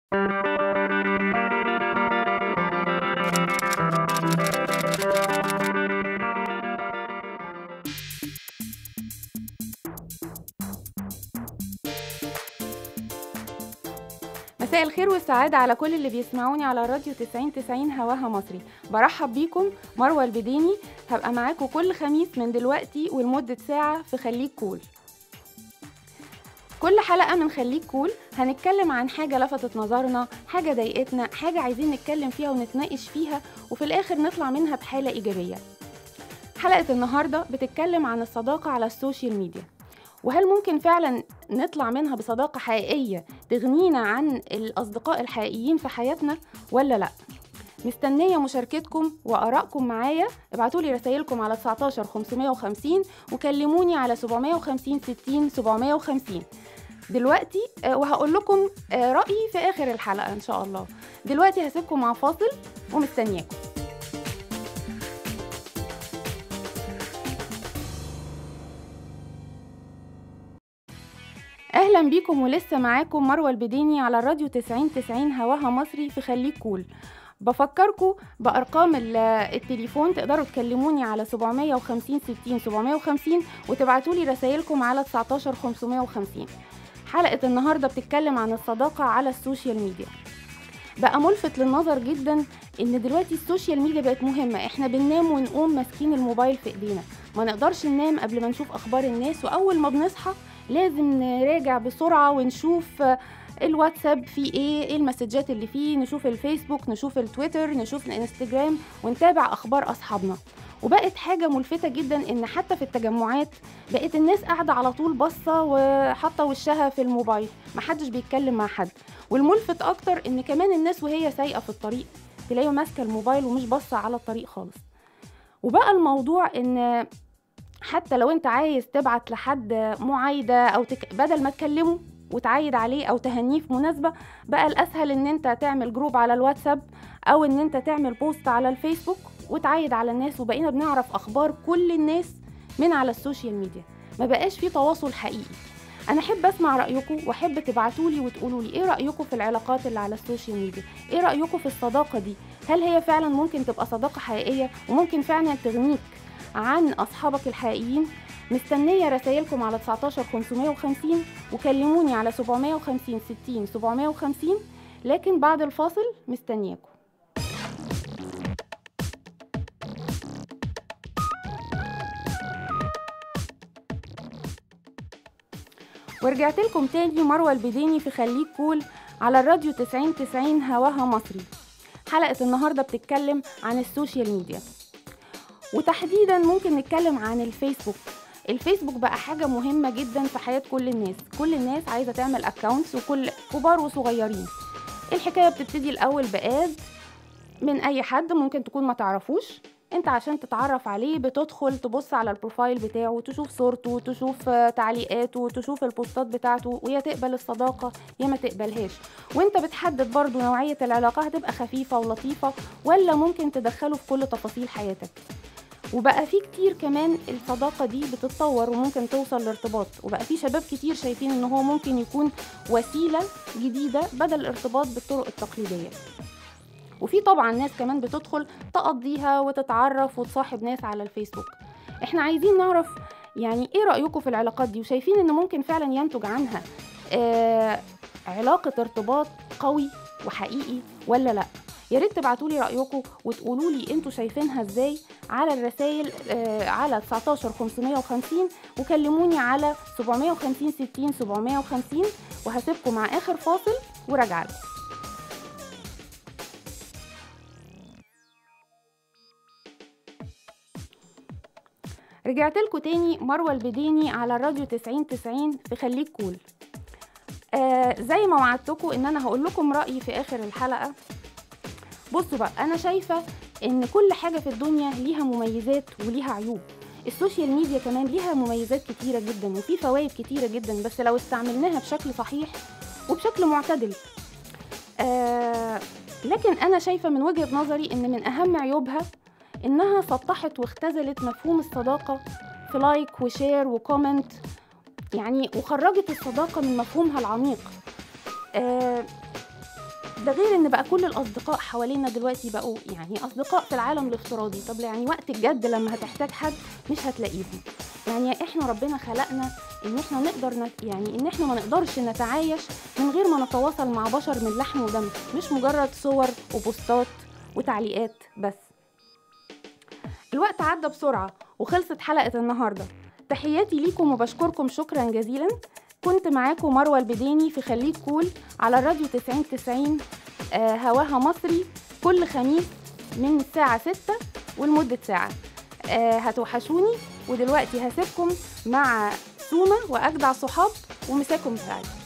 مساء الخير والسعادة على كل اللي بيسمعوني على راديو 90 90 هواها مصري برحب بيكم مروة البديني هبقى معاكم كل خميس من دلوقتي ولمدة ساعة في خليك كول كل حلقة من خليك كول هنتكلم عن حاجة لفتت نظرنا حاجة ضايقتنا حاجة عايزين نتكلم فيها ونتناقش فيها وفي الآخر نطلع منها بحالة إيجابية حلقة النهاردة بتتكلم عن الصداقة على السوشيال ميديا وهل ممكن فعلا نطلع منها بصداقة حقيقية تغنينا عن الأصدقاء الحقيقيين في حياتنا ولا لأ؟ مستنية مشاركتكم وآرائكم معايا ابعتوا لي رسائلكم على 19 550 وكلموني على 750 60 750 دلوقتي آه، وهقول لكم آه، رأيي في آخر الحلقة إن شاء الله دلوقتي هسيبكم مع فاصل ومستنياكم اهلا بيكم ولسه معاكم مروه البديني على الراديو 90 90 هواها مصري في خليك كول بفكركم بارقام ال- التليفون تقدروا تكلموني على 750 60 750 وتبعتوا لي رسائلكم على 19 550 حلقه النهارده بتتكلم عن الصداقه على السوشيال ميديا بقى ملفت للنظر جدا ان دلوقتي السوشيال ميديا بقت مهمه احنا بننام ونقوم ماسكين الموبايل في ايدينا ما نقدرش ننام قبل ما نشوف اخبار الناس واول ما بنصحى لازم نراجع بسرعة ونشوف آه، الواتساب فيه ايه ايه المسجات اللي فيه نشوف الفيسبوك نشوف التويتر نشوف الانستجرام ونتابع اخبار اصحابنا وبقت حاجة ملفتة جدا ان حتى في التجمعات بقت الناس قاعدة على طول باصة وحاطة وشها في الموبايل محدش بيتكلم مع حد والملفت اكتر ان كمان الناس وهي سايقة في الطريق تلاقيه ماسكة الموبايل ومش باصة على الطريق خالص وبقى الموضوع ان حتى لو انت عايز تبعت لحد معايدة او تك... بدل ما تكلمه وتعايد عليه او تهنيه في مناسبة بقى الاسهل ان انت تعمل جروب على الواتساب او ان انت تعمل بوست على الفيسبوك وتعايد على الناس وبقينا بنعرف اخبار كل الناس من على السوشيال ميديا ما بقاش في تواصل حقيقي انا احب اسمع رايكم واحب تبعتولي وتقولوا لي ايه رايكم في العلاقات اللي على السوشيال ميديا ايه رايكم في الصداقه دي هل هي فعلا ممكن تبقى صداقه حقيقيه وممكن فعلا تغنيك عن أصحابك الحقيقيين مستنية رسائلكم على 19 550 وكلموني على 750 60 750 لكن بعد الفاصل مستنياكم ورجعت لكم تاني مروة البديني في خليك كول على الراديو 90 90 هواها مصري حلقة النهاردة بتتكلم عن السوشيال ميديا وتحديدا ممكن نتكلم عن الفيسبوك الفيسبوك بقى حاجة مهمة جدا في حياة كل الناس كل الناس عايزة تعمل اكونتس وكل كبار وصغيرين الحكاية بتبتدي الأول بآد من أي حد ممكن تكون ما تعرفوش انت عشان تتعرف عليه بتدخل تبص على البروفايل بتاعه تشوف صورته تشوف آه، تعليقاته تشوف البوستات بتاعته ويا تقبل الصداقة يا ما تقبلهاش وانت بتحدد برضو نوعية العلاقة هتبقى خفيفة ولطيفة ولا ممكن تدخله في كل تفاصيل حياتك وبقى في كتير كمان الصداقة دي بتتطور وممكن توصل لارتباط وبقى في شباب كتير شايفين ان هو ممكن يكون وسيلة جديدة بدل الارتباط بالطرق التقليدية وفي طبعا ناس كمان بتدخل تقضيها وتتعرف وتصاحب ناس على الفيسبوك احنا عايزين نعرف يعني ايه رأيكم في العلاقات دي وشايفين ان ممكن فعلا ينتج عنها آه علاقة ارتباط قوي وحقيقي ولا لا يا ريت تبعتوا لي رايكم وتقولوا لي انتوا شايفينها ازاي على الرسائل آه على 19 550 وكلموني على 750 60 750 وهسيبكم مع اخر فاصل وراجعه لكم رجعت لكم تاني مروه البديني على الراديو 90 90 في خليك كول آه زي ما وعدتكم ان انا هقول لكم رايي في اخر الحلقه بصوا بقى انا شايفه ان كل حاجه في الدنيا ليها مميزات وليها عيوب السوشيال ميديا كمان ليها مميزات كتيره جدا وفي فوائد كتيره جدا بس لو استعملناها بشكل صحيح وبشكل معتدل آه لكن انا شايفه من وجهه نظري ان من اهم عيوبها انها سطحت واختزلت مفهوم الصداقه في لايك وشير وكومنت يعني وخرجت الصداقه من مفهومها العميق آه ده غير ان بقى كل الاصدقاء حوالينا دلوقتي بقوا يعني اصدقاء في العالم الافتراضي طب يعني وقت الجد لما هتحتاج حد مش هتلاقيهم يعني احنا ربنا خلقنا ان احنا نقدر نت... يعني ان احنا ما نقدرش نتعايش من غير ما نتواصل مع بشر من لحم ودم مش مجرد صور وبوستات وتعليقات بس الوقت عدى بسرعة وخلصت حلقة النهاردة تحياتي ليكم وبشكركم شكرا جزيلا كنت معاكم مروة البديني في خليك كول على الراديو 90 90 آه هواها مصري كل خميس من الساعة 6 ولمدة ساعة آه هتوحشوني ودلوقتي هسيبكم مع سومة وأجدع صحاب ومساكم سعيد